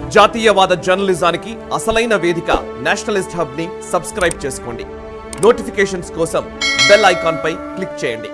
జాతీయవాద జర్నలిజానికి అసలైన వేదిక నేషనలిస్ట్ హబ్ ని సబ్స్క్రైబ్ చేసుకోండి నోటిఫికేషన్స్ కోసం బెల్ ఐకాన్ పై క్లిక్ చేయండి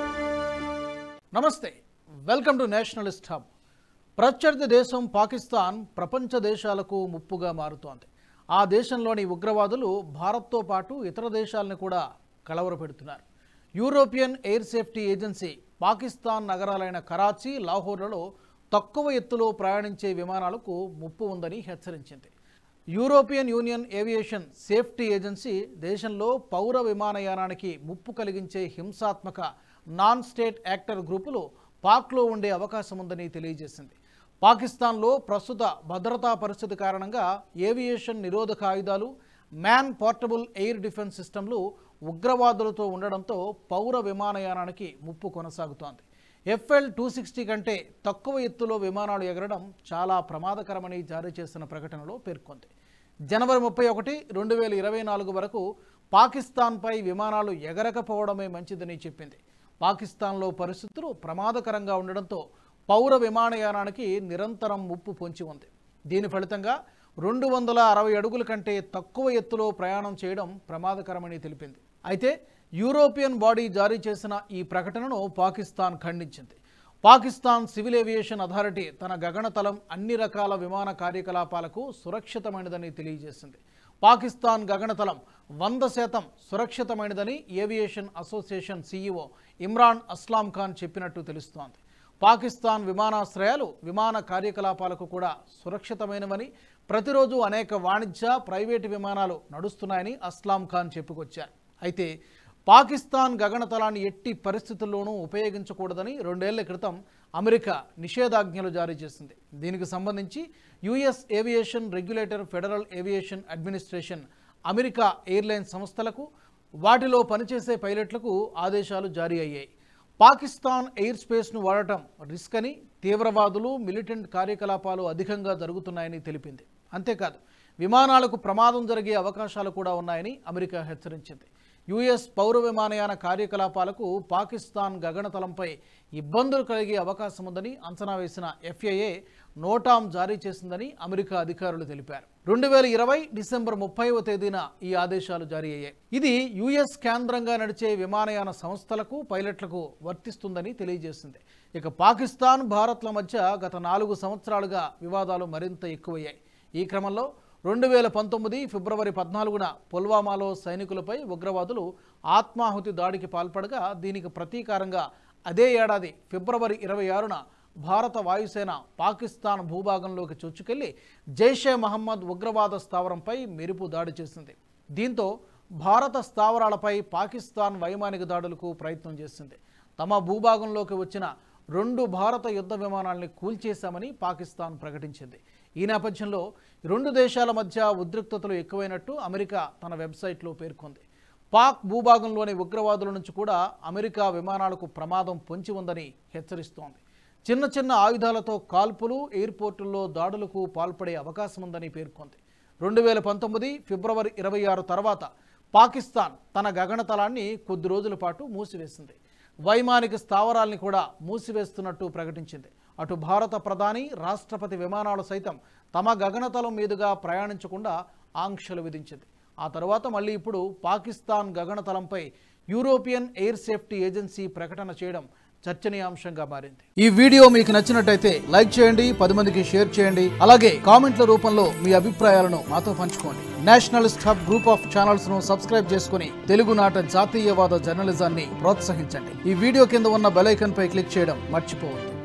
నమస్తే వెల్కమ్ టు నేషనలిస్ట్ హబ్ ప్రత్యర్థి దేశం పాకిస్తాన్ ప్రపంచ దేశాలకు ముప్పుగా మారుతోంది ఆ దేశంలోని ఉగ్రవాదులు భారత్తో పాటు ఇతర దేశాలను కూడా కలవరపెడుతున్నారు European air safety agency Pakistan నగరాలైన కరాచీ లాహోర్లలో తక్కువ ఎత్తులో ప్రయాణించే విమానాలకు ముప్పు ఉందని హెచ్చరించింది European union aviation safety agency దేశంలో పౌర విమానయానానికి ముప్పు కలిగించే హింసాత్మక నాన్ స్టేట్ యాక్టర్ గ్రూపులు పాక్లో ఉండే అవకాశం ఉందని తెలియజేసింది పాకిస్తాన్లో ప్రస్తుత భద్రతా పరిస్థితి కారణంగా ఏవియేషన్ నిరోధక ఆయుధాలు మ్యాన్ పోర్టబుల్ ఎయిర్ డిఫెన్స్ సిస్టమ్లు ఉగ్రవాదులతో ఉండడంతో పౌర విమానయానానికి ముప్పు కొనసాగుతోంది ఎఫ్ఎల్ టూ సిక్స్టీ కంటే తక్కువ ఎత్తులో విమానాలు ఎగరడం చాలా ప్రమాదకరమని జారీ చేసిన ప్రకటనలో పేర్కొంది జనవరి ముప్పై ఒకటి రెండు వేల ఇరవై నాలుగు వరకు పాకిస్తాన్పై విమానాలు ఎగరకపోవడమే మంచిదని చెప్పింది పాకిస్తాన్లో పరిస్థితులు ప్రమాదకరంగా ఉండడంతో పౌర విమానయానానికి నిరంతరం ముప్పు పొంచి ఉంది దీని ఫలితంగా రెండు వందల అరవై అడుగుల కంటే తక్కువ ఎత్తులో ప్రయాణం చేయడం ప్రమాదకరమని తెలిపింది అయితే యూరోపియన్ బాడీ జారీ చేసిన ఈ ప్రకటనను పాకిస్తాన్ ఖండించింది పాకిస్తాన్ సివిల్ ఏవియేషన్ అథారిటీ తన గగనతలం అన్ని రకాల విమాన కార్యకలాపాలకు సురక్షితమైనదని తెలియజేసింది పాకిస్తాన్ గగనతలం వంద శాతం సురక్షితమైనదని aviation association CEO Imran Aslam Khan చెప్పినట్టు తెలుస్తోంది పాకిస్తాన్ విమానాశ్రయాలు విమాన కార్యకలాపాలకు కూడా సురక్షితమైనవని ప్రతిరోజు అనేక వాణిజ్య ప్రైవేటు విమానాలు నడుస్తున్నాయని అస్లాం ఖాన్ చెప్పుకొచ్చారు అయితే పాకిస్తాన్ గగనతలాన్ని ఎట్టి పరిస్థితుల్లోనూ ఉపయోగించకూడదని రెండేళ్ల క్రితం అమెరికా నిషేధాజ్ఞలు జారీ చేసింది దీనికి సంబంధించి US aviation regulator federal aviation administration America airline సంస్థలకు వాటిలో పనిచేసే పైలట్లకు ఆదేశాలు జారీ అయ్యాయి పాకిస్తాన్ ఎయిర్ స్పేస్ను వాడటం రిస్క్ అని తీవ్రవాదులు మిలిటెంట్ కార్యకలాపాలు అధికంగా జరుగుతున్నాయని తెలిపింది అంతేకాదు విమానాలకు ప్రమాదం జరిగే అవకాశాలు కూడా ఉన్నాయని అమెరికా హెచ్చరించింది యుఎస్ పౌర విమానయాన కార్యకలాపాలకు పాకిస్తాన్ గగనతలంపై ఇబ్బందులు కలిగే అవకాశం ఉందని అంచనా వేసిన ఎఫ్ఏఏ నోటాం జారీ చేసిందని అమెరికా అధికారులు తెలిపారు రెండు వేల ఇరవై డిసెంబర్ ముప్పైవ తేదీన ఈ ఆదేశాలు జారీ అయ్యాయి ఇది యుఎస్ కేంద్రంగా నడిచే విమానయాన సంస్థలకు పైలట్లకు వర్తిస్తుందని తెలియజేసింది ఇక పాకిస్తాన్ భారత్ల మధ్య గత నాలుగు సంవత్సరాలుగా వివాదాలు మరింత ఎక్కువయ్యాయి ఈ క్రమంలో రెండు వేల పంతొమ్మిది ఫిబ్రవరి పద్నాలుగున పుల్వామాలో సైనికులపై ఉగ్రవాదులు ఆత్మాహుతి దాడికి పాల్పడగా దీనికి ప్రతీకారంగా అదే ఏడాది ఫిబ్రవరి ఇరవై ఆరున భారత వాయుసేన పాకిస్తాన్ భూభాగంలోకి చొచ్చుకెళ్లి జైషే మహమ్మద్ ఉగ్రవాద స్థావరంపై మెరుపు దాడి చేసింది దీంతో భారత స్థావరాలపై పాకిస్తాన్ వైమానిక దాడులకు ప్రయత్నం చేసింది తమ భూభాగంలోకి వచ్చిన రెండు భారత యుద్ధ విమానాల్ని కూల్చేశామని పాకిస్తాన్ ప్రకటించింది ఈ నేపథ్యంలో రెండు దేశాల మధ్య ఉద్రిక్తతలు ఎక్కువైనట్టు అమెరికా తన వెబ్సైట్లో పేర్కొంది పాక్ భూభాగంలోని ఉగ్రవాదుల నుంచి కూడా అమెరికా విమానాలకు ప్రమాదం పొంచి ఉందని హెచ్చరిస్తోంది చిన్న చిన్న ఆయుధాలతో కాల్పులు ఎయిర్పోర్టుల్లో దాడులకు పాల్పడే అవకాశం ఉందని పేర్కొంది రెండు వేల పంతొమ్మిది ఫిబ్రవరి ఇరవై ఆరు తర్వాత పాకిస్తాన్ తన గగనతలాన్ని కొద్ది రోజుల పాటు మూసివేసింది వైమానిక స్థావరాల్ని కూడా మూసివేస్తున్నట్టు ప్రకటించింది అటు భారత ప్రధాని రాష్ట్రపతి విమానాలు సైతం తమ గగనతలం మీదుగా ప్రయాణించకుండా ఆంక్షలు విధించింది ఆ తర్వాత మళ్ళీ ఇప్పుడు పాకిస్తాన్ గగనతలంపై యూరోపియన్ ఎయిర్ సేఫ్టీ ఏజెన్సీ ప్రకటన చేయడం చర్చనీయాంశంగా మారింది ఈ వీడియో మీకు నచ్చినట్టయితే లైక్ చేయండి పది మందికి షేర్ చేయండి అలాగే కామెంట్ల రూపంలో మీ అభిప్రాయాలను మాతో పంచుకోండి nationalist hub group of channels ను సబ్స్క్రైబ్ చేసుకుని తెలుగునాట జాతీయవాద జర్నలిజాన్ని ప్రోత్సహించండి ఈ వీడియో కింద ఉన్న బెల్ ఐకాన్ పై క్లిక్ చేయడం మర్చిపోవద్దు